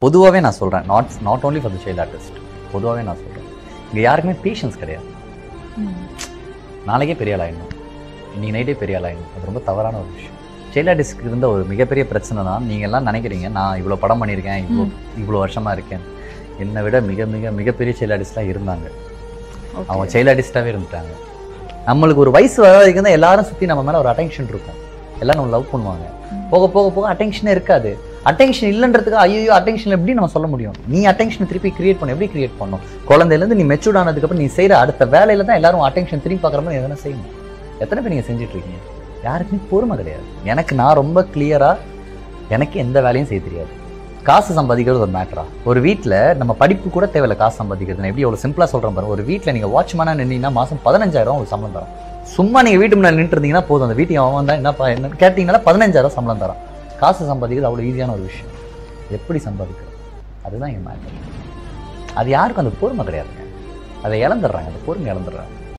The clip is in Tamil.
பொதுவாகவே நான் சொல்கிறேன் not not only for the child artist பொதுவாகவே நான் சொல்கிறேன் இங்கே யாருக்குமே பேஷன்ஸ் கிடையாது நாளைக்கே பெரிய ஆள் ஆயிடணும் இன்னைக்கு நைட்டே பெரிய ஆள் ஆயிடணும் அது ரொம்ப தவறான ஒரு விஷயம் சைல்ட் ஆர்டிஸ்ட்க்கு இருந்த ஒரு மிகப்பெரிய பிரச்சனை தான் நீங்கள் எல்லாம் நினைக்கிறீங்க நான் இவ்வளோ படம் பண்ணியிருக்கேன் இவ்வளோ இவ்வளோ வருஷமாக இருக்கேன் என்னை விட மிக மிக மிகப்பெரிய சைல்ட் ஆர்டிஸ்ட்லாம் இருந்தாங்க அவங்க சைல்ட் ஆர்டிஸ்டாகவே இருந்துட்டாங்க நம்மளுக்கு ஒரு வயசு வர வரைக்கும் தான் எல்லாரும் சுற்றி நம்ம மேலே ஒரு அட்டென்ஷன் இருக்கும் எல்லாரும் நம்ம லவ் பண்ணுவாங்க போக போக போக அட்டென்ஷனே இருக்காது அட்டென்ஷன் இல்லைன்றதுக்கு ஐயோ அட்டென்ஷன் எப்படி நம்ம சொல்ல முடியும் நீ அட்டென்ஷன் திருப்பி கிரியேட் பண்ண எப்படி கிரியேட் பண்ணும் குழந்தையிலேருந்து நீ மெச்சூர்ட் ஆனதுக்கப்புறம் நீ செய்கிற அடுத்த வேலையில தான் எல்லாரும் அட்டென்ஷன் திரும்பி பார்க்குற மாதிரி எதனா செய்யணும் எத்தனை பேர் நீங்கள் செஞ்சுட்டு இருக்கீங்க யாருக்குமே பொறுமை கிடையாது எனக்கு நான் ரொம்ப கிளியராக எனக்கு எந்த வேலையும் செய்ய தெரியாது காசு சம்பாதிக்கிறது ஒரு மேட்டரா ஒரு வீட்டில் நம்ம படிப்பு கூட தேவையில்ல காசு சம்பாதிக்கிறது நான் எப்படி எவ்வளோ சிம்பிளாக சொல்கிறேன் பாருங்க ஒரு வீட்டில் நீங்கள் வாட்ச்மேனாக நின்னீங்கன்னா மாதம் பதினஞ்சாயிரம் உங்களுக்கு சம்பளம் தரும் சும்மா நீங்கள் வீட்டு முன்னாடி நின்று இருந்தீங்கன்னா போதும் அந்த வீட்டுக்கு அவன் வந்தா என்னப்பா என்னன்னு கேட்டிங்கன்னா பதினஞ்சாயிரம் சம்பளம் தரான் காசு சம்பாதிக்கிறது அவ்வளோ ஈஸியான ஒரு விஷயம் எப்படி சம்பாதிக்கிறது அதுதான் என் மேட்டர் அது யாருக்கும் அந்த பொறுமை கிடையாதுங்க அதை இழந்துடுறாங்க அந்த பொறுமை இழந்துடுறாங்க